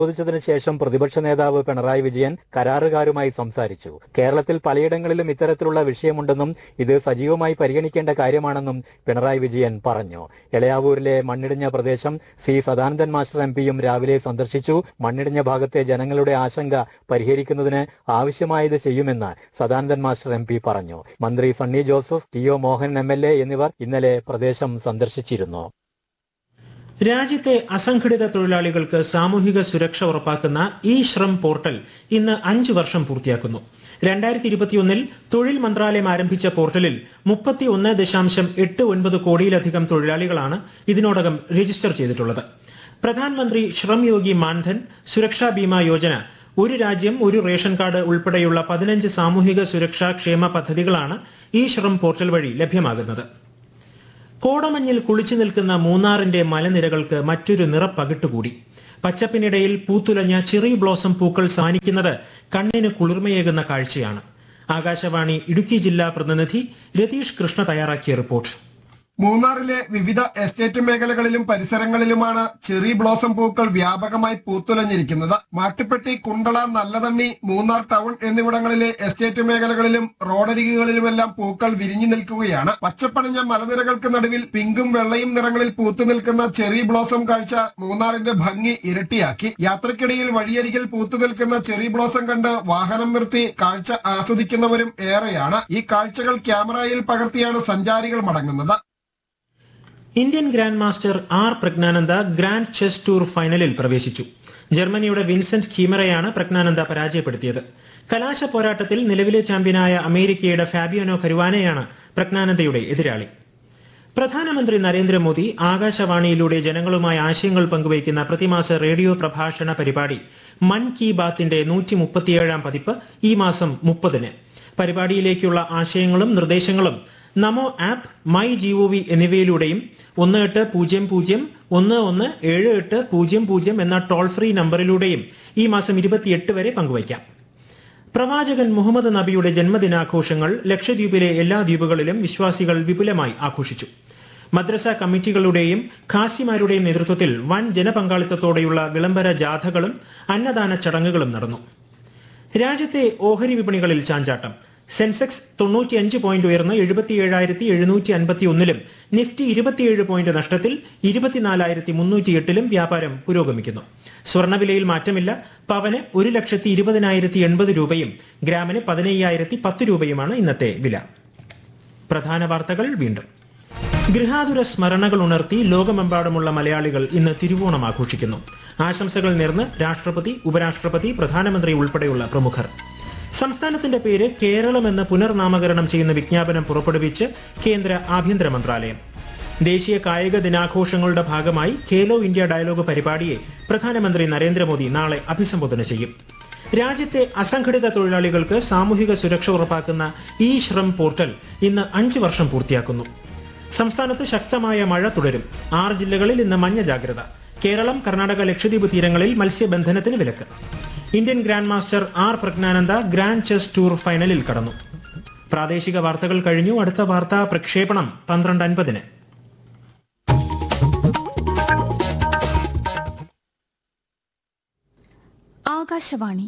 ചോദിച്ചതിനു ശേഷം പ്രതിപക്ഷ നേതാവ് പിണറായി വിജയൻ കരാറുകാരുമായി സംസാരിച്ചു കേരളത്തിൽ പലയിടങ്ങളിലും ഇത്തരത്തിലുള്ള വിഷയമുണ്ടെന്നും ഇത് സജീവമായി പരിഗണിക്കേണ്ട കാര്യമാണെന്നും പിണറായി വിജയൻ പറഞ്ഞു എളയാവൂരിലെ മണ്ണിടിഞ്ഞ പ്രദേശം സി സദാനന്ദൻ മാസ്റ്റർ എം പിയും രാവിലെ സന്ദർശിച്ചു മണ്ണിടിഞ്ഞ ഭാഗത്തെ ജനങ്ങളുടെ ആശങ്ക പരിഹരിക്കുന്നതിന് ആവശ്യമായത് ചെയ്യുമെന്ന് സദാനന്ദൻ മാസ്റ്റർ എം പി പറഞ്ഞു മന്ത്രി Sunny Joseph T O Mohan M L A എന്നിവർ ഇന്നലെ പ്രദേശം സന്ദർശിച്ചിരുന്നു രാജ്യത്തെ അസംഘടിത തൊഴിലാളികൾക്ക് സാമൂഹിക സുരക്ഷ ഉറപ്പാക്കുന്ന ഇ ശ്രം പോർട്ടൽ ഇന്ന് അഞ്ച് വർഷം പൂർത്തിയാക്കുന്നു രണ്ടായിരത്തി ഇരുപത്തിയൊന്നിൽ തൊഴിൽ മന്ത്രാലയം ആരംഭിച്ച പോർട്ടലിൽ മുപ്പത്തി ഒന്ന് ദശാംശം എട്ട് ഒൻപത് കോടിയിലധികം തൊഴിലാളികളാണ് ഇതിനോടകം രജിസ്റ്റർ ചെയ്തിട്ടുള്ളത് പ്രധാനമന്ത്രി ശ്രം യോഗി മാൻധൻ സുരക്ഷാ ബീമ യോജന ഒരു രാജ്യം ഒരു റേഷൻ കാർഡ് ഉൾപ്പെടെയുള്ള പതിനഞ്ച് സാമൂഹിക സുരക്ഷാ ക്ഷേമ പദ്ധതികളാണ് ഈ ശ്രം പോർട്ടൽ വഴി ലഭ്യമാകുന്നത് കോടമഞ്ഞിൽ കുളിച്ചു നിൽക്കുന്ന മൂന്നാറിന്റെ മലനിരകൾക്ക് മറ്റൊരു നിറപ്പകിട്ടുകൂടി പച്ചപ്പിനിടയിൽ പൂത്തുലഞ്ഞ ചെറി ബ്ലോസം പൂക്കൾ സാനിക്കുന്നത് കണ്ണിന് കുളിർമയേകുന്ന കാഴ്ചയാണ് ആകാശവാണി ഇടുക്കി ജില്ലാ പ്രതിനിധി രതീഷ് കൃഷ്ണ തയ്യാറാക്കിയ റിപ്പോർട്ട് മൂന്നാറിലെ വിവിധ എസ്റ്റേറ്റ് മേഖലകളിലും പരിസരങ്ങളിലുമാണ് ചെറി ബ്ലോസം പൂക്കൾ വ്യാപകമായി പൂത്തുലഞ്ഞിരിക്കുന്നത് മാട്ടുപ്പെട്ടി കുണ്ടള നല്ലതണ്ണി മൂന്നാർ ടൗൺ എന്നിവിടങ്ങളിലെ എസ്റ്റേറ്റ് മേഖലകളിലും റോഡരികുകളിലുമെല്ലാം പൂക്കൾ വിരിഞ്ഞു നിൽക്കുകയാണ് പച്ചപ്പണിഞ്ഞ മലനിരകൾക്ക് നടുവിൽ പിങ്കും വെള്ളയും നിറങ്ങളിൽ പൂത്തു നിൽക്കുന്ന ചെറി ബ്ലോസം കാഴ്ച മൂന്നാറിന്റെ ഭംഗി ഇരട്ടിയാക്കി യാത്രക്കിടയിൽ വഴിയരികിൽ പൂത്തു നിൽക്കുന്ന ചെറി ബ്ലോസം കണ്ട് വാഹനം നിർത്തി കാഴ്ച ആസ്വദിക്കുന്നവരും ഏറെയാണ് ഈ കാഴ്ചകൾ ക്യാമറയിൽ പകർത്തിയാണ് സഞ്ചാരികൾ മടങ്ങുന്നത് Indian grand master R Praggnanandhaa grand chess tour ഫൈനലിൽ പ്രവേശിച്ചു ജർമ്മനിയുടെ വിൻസെന്റ് ഖീമറയാണ് പ്രജ്ഞാനന്ദ പരാജയപ്പെടുത്തിയത് കലാശ പോരാട്ടത്തിൽ നിലവിലെ ചാമ്പ്യനായ അമേരിക്കയുടെ ഫാബിയോനോ കരുവാനെയാണ് പ്രജ്ഞാനന്ദയുടെ എതിരാളി പ്രധാനമന്ത്രി നരേന്ദ്രമോദി ആകാശവാണിയിലൂടെ ജനങ്ങളുമായി ആശയങ്ങൾ പങ്കുവയ്ക്കുന്ന പ്രതിമാസ റേഡിയോ പ്രഭാഷണ പരിപാടി മൻ കി ബാത്തിന്റെ നൂറ്റി മുപ്പത്തിയേഴാം പതിപ്പ് ഈ മാസം മുപ്പതിന് പരിപാടിയിലേക്കുള്ള ആശയങ്ങളും നിർദ്ദേശങ്ങളും നമോ ആപ്പ് മൈ ജിഒവി എന്നിവയിലൂടെയും ഒന്ന് എട്ട് പൂജ്യം പൂജ്യം ഒന്ന് ഒന്ന് ഏഴ് എട്ട് പൂജ്യം പൂജ്യം എന്ന ടോൾ ഫ്രീ നമ്പറിലൂടെയും ഈ മാസം ഇരുപത്തിയെട്ട് വരെ പങ്കുവയ്ക്കാം പ്രവാചകൻ മുഹമ്മദ് നബിയുടെ ജന്മദിനാഘോഷങ്ങൾ ലക്ഷദ്വീപിലെ എല്ലാ ദ്വീപുകളിലും വിശ്വാസികൾ വിപുലമായി ആഘോഷിച്ചു മദ്രസ കമ്മിറ്റികളുടെയും ഖാസിമാരുടെയും നേതൃത്വത്തിൽ വൻ ജനപങ്കാളിത്തത്തോടെയുള്ള വിളംബര ജാഥകളും അന്നദാന ചടങ്ങുകളും നടന്നു രാജ്യത്തെ ഓഹരി വിപണികളിൽ ചാഞ്ചാട്ടം സെൻസെക്സ് തൊണ്ണൂറ്റിയഞ്ച് പോയിന്റ് ഉയർന്ന് എഴുപത്തിയേഴായിരത്തി എഴുന്നൂറ്റി അൻപത്തി ഒന്നിലും നിഫ്റ്റി ഇരുപത്തിയേഴ് പോയിന്റ് നഷ്ടത്തിൽ ഇരുപത്തിനാലായിരത്തി മുന്നൂറ്റി എട്ടിലും വ്യാപാരം പുരോഗമിക്കുന്നു സ്വർണ്ണവിലയിൽ മാറ്റമില്ല പവന് ഒരു ലക്ഷത്തി ഇരുപതിനായിരത്തി എൺപത് രൂപയും ഗ്രാമിന് പതിനയ്യായിരത്തി പത്ത് രൂപയുമാണ് ഇന്നത്തെ വില പ്രധാന വാർത്തകൾ വീണ്ടും ഗൃഹാതുര സ്മരണകൾ ഉണർത്തി ലോകമെമ്പാടുമുള്ള മലയാളികൾ ഇന്ന് തിരുവോണം ആഘോഷിക്കുന്നു ആശംസകൾ നേർന്ന് രാഷ്ട്രപതി ഉപരാഷ്ട്രപതി പ്രധാനമന്ത്രി ഉൾപ്പെടെയുള്ള പ്രമുഖർ സംസ്ഥാനത്തിന്റെ പേര് കേരളം എന്ന് പുനർനാമകരണം ചെയ്യുന്ന വിജ്ഞാപനം പുറപ്പെടുവിച്ച് കേന്ദ്ര ആഭ്യന്തര മന്ത്രാലയം ദേശീയ കായിക ദിനാഘോഷങ്ങളുടെ ഭാഗമായി ഖേലോ ഇന്ത്യ ഡയലോഗ് പരിപാടിയെ പ്രധാനമന്ത്രി നരേന്ദ്രമോദി നാളെ അഭിസംബോധന ചെയ്യും രാജ്യത്തെ അസംഘടിത തൊഴിലാളികൾക്ക് സാമൂഹിക സുരക്ഷ ഉറപ്പാക്കുന്ന ഇ ശ്രം പോർട്ടൽ ഇന്ന് അഞ്ചു വർഷം പൂർത്തിയാക്കുന്നു സംസ്ഥാനത്ത് ശക്തമായ മഴ തുടരും ആറ് ജില്ലകളിൽ ഇന്ന് മഞ്ഞ ജാഗ്രത കേരളം കർണാടക ലക്ഷദ്വീപ് തീരങ്ങളിൽ മത്സ്യബന്ധനത്തിന് വിലക്ക് Indian grand master R Praggnanandhaa grand chess tour ഫൈനലിൽ കടന്നു പ്രാദേശിക വാർത്തകൾ കഴിഞ്ഞു അടുത്ത വാർത്താ പ്രക്ഷേപണം പന്ത്രണ്ട് അൻപതിന് ആകാശവാണി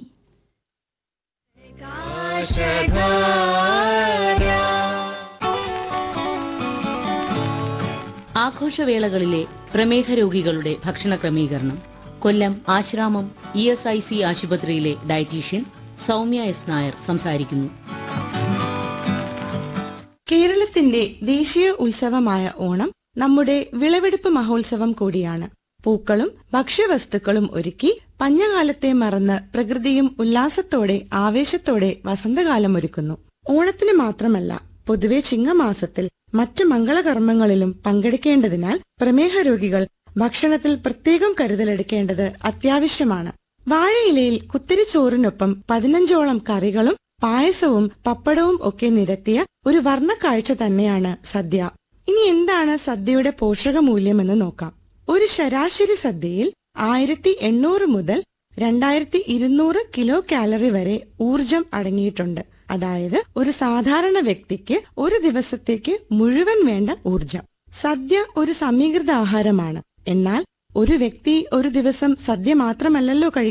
ആഘോഷവേളകളിലെ പ്രമേഹ രോഗികളുടെ ഭക്ഷണ ക്രമീകരണം Kollam Asramam E S I C ആശുപത്രിയിലെ ഡയറ്റീഷ്യൻ സൗമ്യ എസ് നായർ സംസാരിക്കുന്നു കേരളത്തിന്റെ ദേശീയ ഉത്സവമായ ഓണം നമ്മുടെ വിളവെടുപ്പ് മഹോത്സവം കൂടിയാണ് പൂക്കളും ഭക്ഷ്യവസ്തുക്കളും ഒരുക്കി പഞ്ഞകാലത്തെ മറന്ന് പ്രകൃതിയും ഉല്ലാസത്തോടെ ആവേശത്തോടെ വസന്തകാലം ഒരുക്കുന്നു ഓണത്തിന് മാത്രമല്ല പൊതുവെ ചിങ്ങമാസത്തിൽ മറ്റു മംഗളകർമ്മങ്ങളിലും പങ്കെടുക്കേണ്ടതിനാൽ പ്രമേഹ രോഗികൾ ഭക്ഷണത്തിൽ പ്രത്യേകം കരുതലെടുക്കേണ്ടത് അത്യാവശ്യമാണ് വാഴയിലയിൽ കുത്തിരിച്ചോറിനൊപ്പം പതിനഞ്ചോളം കറികളും പായസവും പപ്പടവും ഒക്കെ നിരത്തിയ ഒരു വർണ്ണക്കാഴ്ച തന്നെയാണ് സദ്യ ഇനി എന്താണ് സദ്യയുടെ പോഷകമൂല്യമെന്ന് നോക്കാം ഒരു ശരാശരി സദ്യയിൽ ആയിരത്തി എണ്ണൂറ് മുതൽ രണ്ടായിരത്തി ഇരുന്നൂറ് കിലോ കാലറി വരെ ഊർജം അടങ്ങിയിട്ടുണ്ട് അതായത് ഒരു സാധാരണ വ്യക്തിക്ക് ഒരു ദിവസത്തേക്ക് മുഴുവൻ വേണ്ട ഊർജം സദ്യ ഒരു സമീകൃത ആഹാരമാണ് എന്നാൽ ഒരു വ്യക്തി ഒരു ദിവസം സദ്യ മാത്രമല്ലല്ലോ കഴിക്കുന്നത്